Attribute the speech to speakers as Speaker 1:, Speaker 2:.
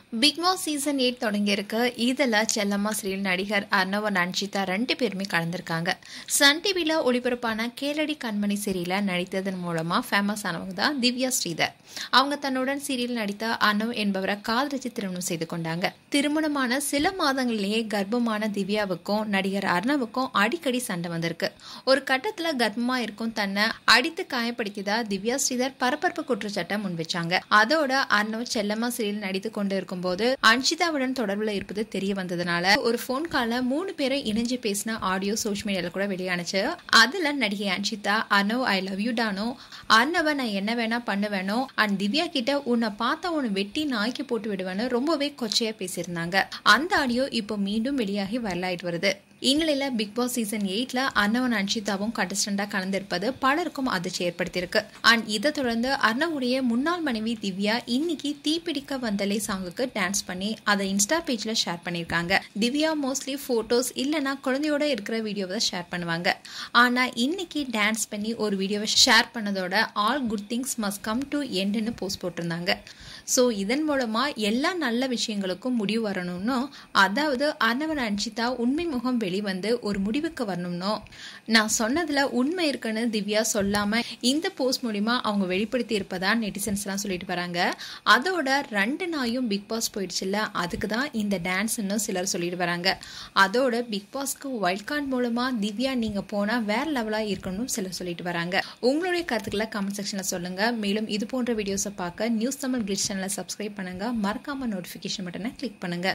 Speaker 1: big Boss season eight தொடங்கியிருக்கு இதில் Chellamma serial நடிகர் அர்ணவ் and அன்ஷிதா ரெண்டு பேருமே கலந்துருக்காங்க சன் டிவியில் ஒளிபரப்பான கேளடி கண்மணி சீரியலில் நடித்ததன் மூலமாக ஃபேமஸ் ஆனவங்க தான் திவ்யா ஸ்ரீதர் அவங்க தன்னுடன் சீரியல் நடித்த அர்ணவ் என்பவரை காதலிச்சு திருமணம் செய்து கொண்டாங்க திருமணமான சில மாதங்களிலேயே கர்ப்பமான திவ்யாவுக்கும் நடிகர் அர்ணவுக்கும் அடிக்கடி சண்டை வந்திருக்கு ஒரு கட்டத்தில் கர்ப்பமாக இருக்கும் தன்னை அடித்து காயப்படுத்தியதா திவ்யா ஸ்ரீதர் பரபரப்பு குற்றச்சாட்டை முன் வச்சாங்க அதோட அர்ணவ் செல்லம்மா சீரியல் நடித்து கொண்டு இருக்கும்போது அன்ஷிதாவுடன் தொடர்புல இருப்பது தெரிய வந்ததுனால ஒரு ஃபோன் கால்ல மூணு பேரை இணைஞ்சு பேசின ஆடியோ சோஷியல் மீடியால கூட வெளியானுச்சு அதுல நடிகை Anshitha Arnav I love you டானோ அர்ணவ நான் என்ன வேணா பண்ணுவேனோ அண்ட் திவ்யா கிட்ட உன்னை பார்த்தா உன்னை வெட்டி நாய்க்கு போட்டு விடுவேன்னு ரொம்பவே கொச்சையா பேசியிருந்தாங்க அந்த ஆடியோ இப்போ மீண்டும் வெளியாகி வரலாயிட்டு வருது இந்நிலையில் பிக் பாஸ் சீசன் எயிட்ல அர்ணவன் அன்ஷிதாவும் கண்டஸ்டண்டா கலந்திருப்பது பலருக்கும் அதிர்ச்சி ஏற்படுத்தியிருக்கு அண்ட் இதை தொடர்ந்து அர்ணவுடைய முன்னாள் மனைவி திவ்யா இன்னைக்கு தீப்பிடிக்க வந்தலை சாங்குக்கு டான்ஸ் பண்ணி அதை இன்ஸ்டா பேஜ்ல ஷேர் பண்ணியிருக்காங்க திவ்யா மோஸ்ட்லி போட்டோஸ் இல்லைன்னா குழந்தையோட இருக்கிற வீடியோவை ஷேர் பண்ணுவாங்க ஆனா இன்னைக்கு டான்ஸ் பண்ணி ஒரு வீடியோவை ஷேர் பண்ணதோட all good things must come to எண்டுன்னு போஸ்ட் போட்டிருந்தாங்க ஸோ இதன் மூலமா எல்லா நல்ல விஷயங்களுக்கும் முடிவு வரணும்னோ அதாவது அர்ணவன் அன்ஷிதா உண்மை முகம் வெளிவந்து ஒரு முடிவுக்கு வரணும்னோ நான் சொன்னதுல உண்மை இருக்குன்னு திவ்யா சொல்லாம இந்த போஸ்ட் மூலிமா அவங்க வெளிப்படுத்தி இருப்பதா நெட்டிசன்ஸ்லாம் சொல்லிட்டு வராங்க அதோட ரெண்டு நாயும் பிக் பாஸ் போயிடுச்சுல்ல அதுக்கு தான் இந்த டான்ஸ்னு சிலர் சொல்லிட்டு வராங்க அதோட பிக் பாஸ்க்கு வைல்ட் கார்டு மூலமா திவ்யா நீங்க போனா வேற லெவலா இருக்கணும்னு சிலர் சொல்லிட்டு வராங்க உங்களுடைய கருத்துக்களை கமெண்ட் செக்ஷன்ல சொல்லுங்க மேலும் இது போன்ற வீடியோஸை பார்க்க நியூஸ் தமிழ் கிளிச் சேனலை சப்ஸ்கிரைப் பண்ணுங்க மறக்காம நோட்டிஃபிகேஷன் பட்டனை கிளிக் பண்ணுங்க